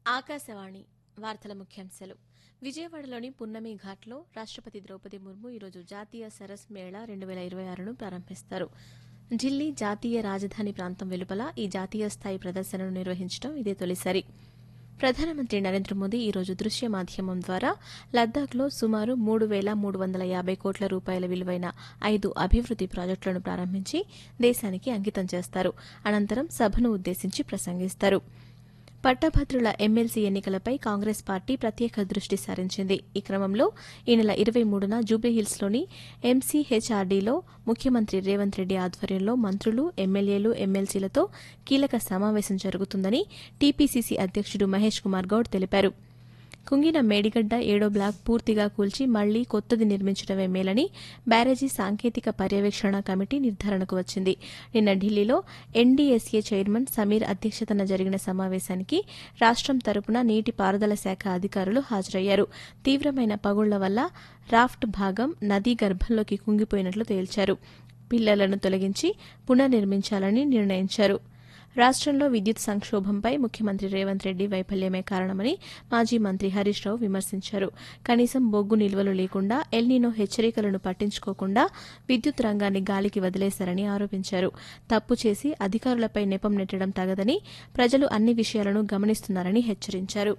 ఆకాశవాణి వార్తల ముఖ్యాంశాలు విజయవాడలోని పున్నమి ఘాట్లో రాష్ట్రపతి ద్రౌపది ముర్ము ఈరోజు జాతీయ సరస్ మేళా రెండు వేల ఇరవై ఆరును ప్రారంభిస్తారు ఢిల్లీ జాతీయ రాజధాని ప్రాంతం వెలుపల ఈ జాతీయ స్థాయి ప్రదర్శనను నిర్వహించడం ఇదే తొలిసారి ప్రధానమంత్రి నరేంద్ర మోదీ ఈరోజు దృశ్య మాధ్యమం ద్వారా లద్దాఖ్లో సుమారు మూడు వేల మూడు వందల యాభై కోట్ల రూపాయల విలువైన ఐదు అభివృద్ది ప్రాజెక్టులను ప్రారంభించి దేశానికి అంకితం చేస్తారు అనంతరం సభను ఉద్దేశించి ప్రసంగిస్తారు పట్టభద్రుల ఎమ్మెల్సీ ఎన్నికలపై కాంగ్రెస్ పార్టీ ప్రత్యేక దృష్టి సారించింది ఈ క్రమంలో ఈ నెల ఇరవై మూడున జూబ్లీహిల్స్లోని ఎంసీహెచ్ఆర్డీలో ముఖ్యమంత్రి రేవంత్ రెడ్డి ఆధ్వర్యంలో మంత్రులు ఎమ్మెల్యేలు ఎమ్మెల్సీలతో కీలక సమావేశం జరుగుతుందని టీపీసీసీ అధ్యక్షుడు మహేష్ కుమార్ గౌడ్ తెలిపారు కుంగిన మేడిగడ్డ ఏడో బ్లాక్ పూర్తిగా కూల్చి మళ్లీ కొత్తది నిర్మించడమే మేలని బ్యారేజీ సాంకేతిక పర్యవేక్షణ కమిటీ నిర్ధారణకు వచ్చింది నిన్న ఢిల్లీలో ఎన్డీఎస్ఏ చైర్మన్ సమీర్ అధ్యక్షతన జరిగిన సమావేశానికి రాష్ట్రం తరపున నీటిపారుదల శాఖ అధికారులు హాజరయ్యారు తీవ్రమైన పగుళ్ల వల్ల రాఫ్ట్ భాగం నదీ గర్భంలోకి కుంగిపోయినట్లు తేల్చారు పిల్లలను తొలగించి పునర్నిర్మించాలని నిర్ణయించారు రాష్ట్రంలో విద్యుత్ సంక్షోభంపై ముఖ్యమంత్రి రేవంత్ రెడ్డి వైఫల్యమే కారణమని మాజీ మంత్రి హరీష్ రావు విమర్శించారు కనీసం బొగ్గు నిల్వలు లేకుండా ఎల్నీనో హెచ్చరికలను పట్టించుకోకుండా విద్యుత్ రంగాన్ని గాలికి వదిలేశారని ఆరోపించారు తప్పు చేసి అధికారులపై నెపం నెట్టడం తగదని ప్రజలు అన్ని విషయాలను గమనిస్తున్నారని హెచ్చరించారు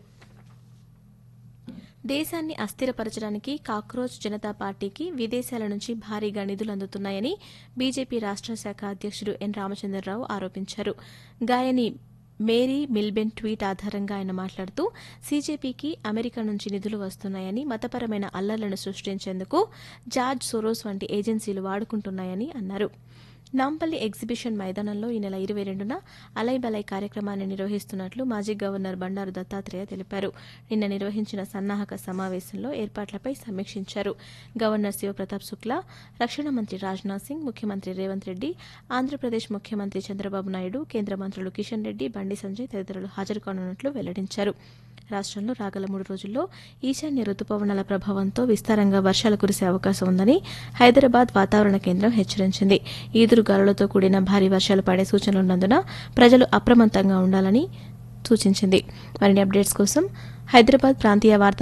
దేశాన్ని అస్థిరపరచడానికి కాక్రోచ్ జనతా పార్టీకి విదేశాల నుంచి భారీగా నిధులు అందుతున్నాయని బీజేపీ రాష్ట్ర శాఖ అధ్యక్షుడు ఎన్ రామచంద్రరావు ఆరోపించారు గాయని మేరీ మిల్బెన్ ట్వీట్ ఆధారంగా ఆయన మాట్లాడుతూ సీజేపీకి అమెరికా నుంచి నిధులు వస్తున్నాయని మతపరమైన అల్లర్లను సృష్టించేందుకు జార్జ్ సోరోస్ వంటి ఏజెన్సీలు వాడుకుంటున్నాయని అన్నారు నాంపల్లి ఎగ్జిబిషన్ మైదానంలో ఈ నెల ఇరవై రెండున అలై బలై కార్యక్రమాన్ని నిర్వహిస్తున్నట్లు మాజీ గవర్నర్ బండారు దత్తాత్రేయ తెలిపారు నిన్న నిర్వహించిన సన్నాహక సమావేశంలో ఏర్పాట్లపై సమీక్షించారు గవర్నర్ శివప్రతాప్ శుక్లా రక్షణ మంత్రి రాజ్నాథ్ సింగ్ ముఖ్యమంత్రి రేవంత్ రెడ్డి ఆంధ్రప్రదేశ్ ముఖ్యమంత్రి చంద్రబాబు నాయుడు కేంద్ర మంత్రులు కిషన్ రెడ్డి బండి సంజయ్ తదితరులు హాజరు కానున్నట్లు వెల్లడించారు రాష్ట్రంలో రాగల మూడు రోజుల్లో ఈశాన్య రుతుపవనాల ప్రభావంతో విస్తారంగా వర్షాలు కురిసే అవకాశం ఉందని హైదరాబాద్ వాతావరణ కేంద్రం హెచ్చరించింది ఈదురు గాలులతో కూడిన భారీ వర్షాలు పడే సూచనలున్నందున ప్రజలు అప్రమత్తంగా ఉండాలని సూచించింది మరిన్ని అప్డేట్స్ కోసం హైదరాబాద్ ప్రాంతీయ వార్తా